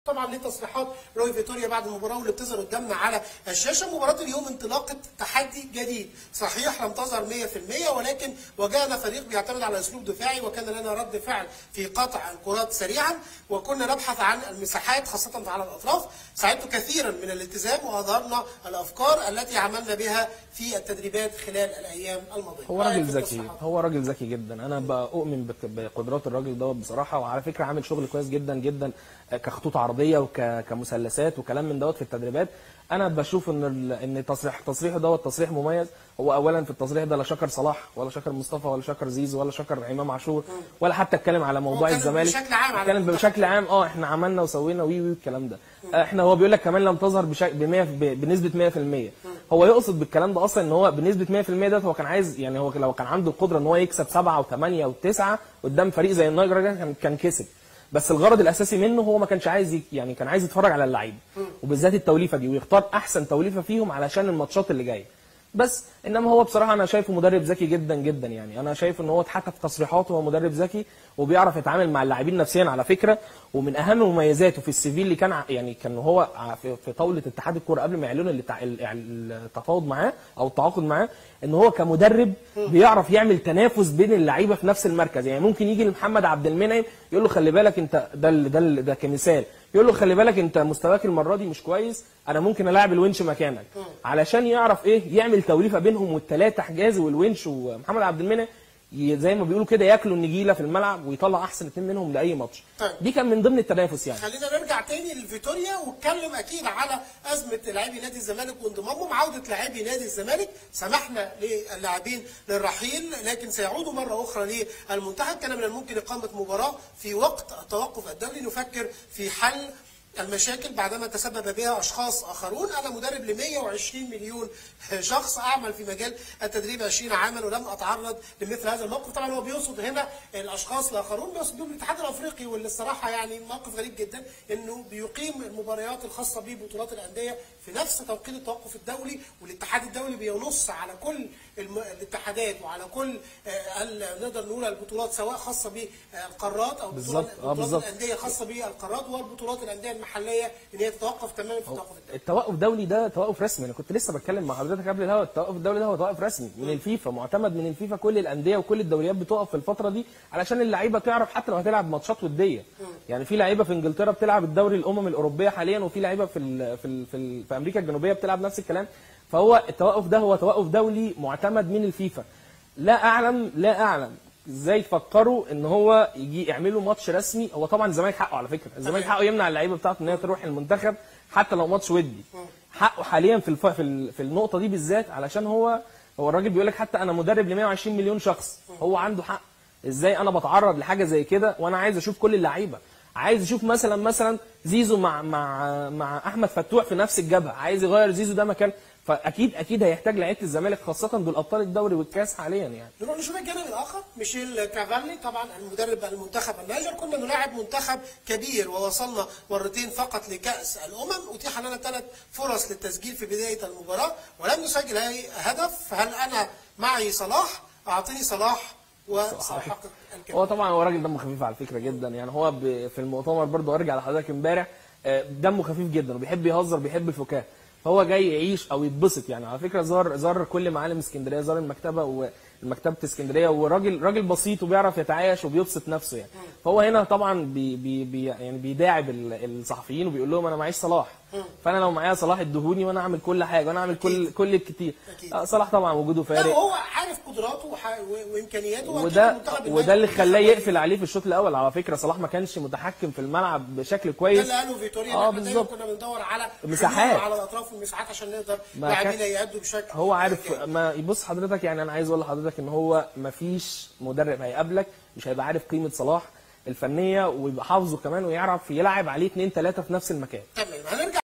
طبعا لتصريحات روي فيتوريا بعد المباراه واللي بتظهر قدامنا على الشاشه مباراه اليوم انطلاقه تحدي جديد صحيح لم تظهر 100% ولكن واجهنا فريق بيعتمد على اسلوب دفاعي وكان لنا رد فعل في قطع الكرات سريعا وكنا نبحث عن المساحات خاصه على الاطراف سعدت كثيرا من الالتزام واظهرنا الافكار التي عملنا بها في التدريبات خلال الايام الماضيه هو راجل رأيك في ذكي التصريحات؟ هو راجل ذكي جدا انا بؤمن بك- بقدرات الراجل دوت بصراحه وعلى فكره عامل شغل كويس جدا جدا كخطوط عرضيه وكمثلثات وكلام من دوت في التدريبات انا بشوف ان ال- ان تصريح تصريحه دوت تصريح مميز هو اولا في التصريح ده لا شكر صلاح ولا شكر مصطفى ولا شكر زيزو ولا شكر امام عاشور ولا حتى اتكلم على موضوع كان الزمالك بشكل عام على اتكلم المنتخب. بشكل عام اه احنا عملنا وسوينا وي وي الكلام ده احنا هو بيقول لك كمان لم تظهر بشك... ب 100 ب- بنسبه 100% هو يقصد بالكلام ده اصلا ان هو بنسبه 100% ده هو كان عايز يعني هو لو كان عنده القدره ان هو يكسب 7 و8 و9 قدام فريق زي النيجر ده كان كان كسب بس الغرض الاساسي منه هو ما كانش عايز يك- يعني كان عايز يتفرج على اللعيبه وبالذات التوليفه دي ويختار احسن توليفه فيهم علشان الماتشات اللي جايه بس انما هو بصراحه انا شايفه مدرب ذكي جدا جدا يعني انا شايف ان هو حتى في تصريحاته هو مدرب ذكي وبيعرف يتعامل مع اللاعبين نفسيا على فكره ومن اهم مميزاته في السي في اللي كان ع- يعني كان هو ع- في في طاوله اتحاد الكوره قبل ما يعلنوا التع- ال- التفاوض معاه او التعاقد معاه ان هو كمدرب بيعرف يعمل تنافس بين اللعيبه في نفس المركز يعني ممكن يجي لمحمد عبد المنعم يقول له خلي بالك انت ده ال- ده ال- ده كمثال يقول له خلي بالك انت مستواك المره دي مش كويس انا ممكن الاعب الونش مكانك علشان يعرف ايه يعمل توليفه بينهم والثلاثه حجازي والونش ومحمد عبد المنعم ي- زي ما بيقولوا كده ياكلوا النجيله في الملعب ويطلع احسن اثنين منهم لاي ماتش طيب. دي كان من ضمن التنافس يعني خلينا نرجع تاني لفيتوريا ونتكلم اكيد على ازمه لاعبي نادي الزمالك وانضمامهم عوده لاعبي نادي الزمالك سمحنا للاعبين للرحيل لكن سيعودوا مره اخرى للمنتخب كان من الممكن اقامه مباراه في وقت التوقف الدولي نفكر في حل المشاكل بعدما تسبب بها اشخاص اخرون انا مدرب ل 120 مليون شخص اعمل في مجال التدريب 20 عاما ولم اتعرض لمثل هذا الموقف طبعا هو بيقصد هنا الاشخاص الاخرون بيقصد بهم الاتحاد الافريقي واللي الصراحه يعني موقف غريب جدا انه بيقيم المباريات الخاصه ببطولات الانديه في نفس توقيت التوقف الدولي والاتحاد الدولي بينص على كل الم... الاتحادات وعلى كل آه، ال- نقدر نقول البطولات سواء خاصه بالقارات او بالظبط، بطولات آه، بطولات بالظبط. الانديه خاصه بالقارات والبطولات الانديه المحليه ان هي تتوقف تماما في التوقف الدولي التوقف الدولي ده توقف رسمي انا كنت لسه بتكلم مع حضرتك قبل الهوا التوقف الدولي ده هو توقف رسمي من الفيفا معتمد من الفيفا كل الانديه وكل الدوريات بتقف في الفتره دي علشان اللعيبه تعرف حتى لو هتلعب ماتشات وديه يعني في لعيبه في انجلترا بتلعب الدوري الامم الاوروبيه حاليا وفي لعيبه في ال في ال في, ال في امريكا الجنوبيه بتلعب نفس الكلام فهو التوقف ده هو توقف دولي معتمد من الفيفا لا اعلم لا اعلم ازاي فكروا ان هو يجي يعملوا ماتش رسمي هو طبعا الزمالك حقه على فكره الزمالك حقه يمنع اللعيبه بتاعته ان هي تروح المنتخب حتى لو ماتش ودي حقه حاليا في الف... في, ال... في النقطه دي بالذات علشان هو هو الراجل بيقول لك حتى انا مدرب ل 120 مليون شخص هو عنده حق ازاي انا بتعرض لحاجه زي كده وانا عايز اشوف كل اللعيبه عايز اشوف مثلا مثلا زيزو مع مع مع احمد فتوح في نفس الجبهه عايز يغير زيزو ده مكان فاكيد اكيد هيحتاج لعيبه الزمالك خاصه دول ابطال الدوري والكاس حاليا يعني نروح نشوف الجانب الاخر ميشيل كافالي طبعا المدرب المنتخب النيجر كنا نلاعب منتخب كبير ووصلنا مرتين فقط لكاس الامم اتيح لنا ثلاث فرص للتسجيل في بدايه المباراه ولم نسجل اي هدف هل انا معي صلاح اعطيني صلاح وساحقق الكلام هو طبعا هو راجل دمه خفيف على فكره جدا يعني هو ب- في المؤتمر برضه ارجع لحضرتك امبارح آه، دمه خفيف جدا وبيحب يهزر بيحب الفكاهه فهو جاي يعيش او يتبسط يعني على فكره زار زار كل معالم اسكندريه زار المكتبه ومكتبه اسكندريه وراجل راجل بسيط وبيعرف يتعايش وبيبسط نفسه يعني فهو هنا طبعا بي بي بي يعني بيداعب ال- الصحفيين وبيقول لهم انا معيش صلاح فانا لو معايا صلاح ادهوني وانا اعمل كل حاجه وانا اعمل كل كل الكتير أكيد. آه، صلاح طبعا وجوده لا فارق هو عارف قدراته وح- و- وامكانياته وأكيد وده المنتخب وده اللي النيجر خلاه منتخب يقفل عليه في الشوط الاول على فكره صلاح ما كانش متحكم في الملعب بشكل ده كويس اللي قاله فيتوريا اه إن إحنا دايما بالظبط كنا بندور على مساحات. حلول على الاطراف والمساحات عشان نقدر ما لاعبين كان- يأدوا بشكل هو عارف جيد. ما يبص حضرتك يعني انا عايز اقول لحضرتك ان هو ما فيش مدرب هيقابلك مش هيبقى عارف قيمه صلاح الفنيه ويبقى حافظه كمان ويعرف يلعب عليه اثنين ثلاثه في نفس المكان تمام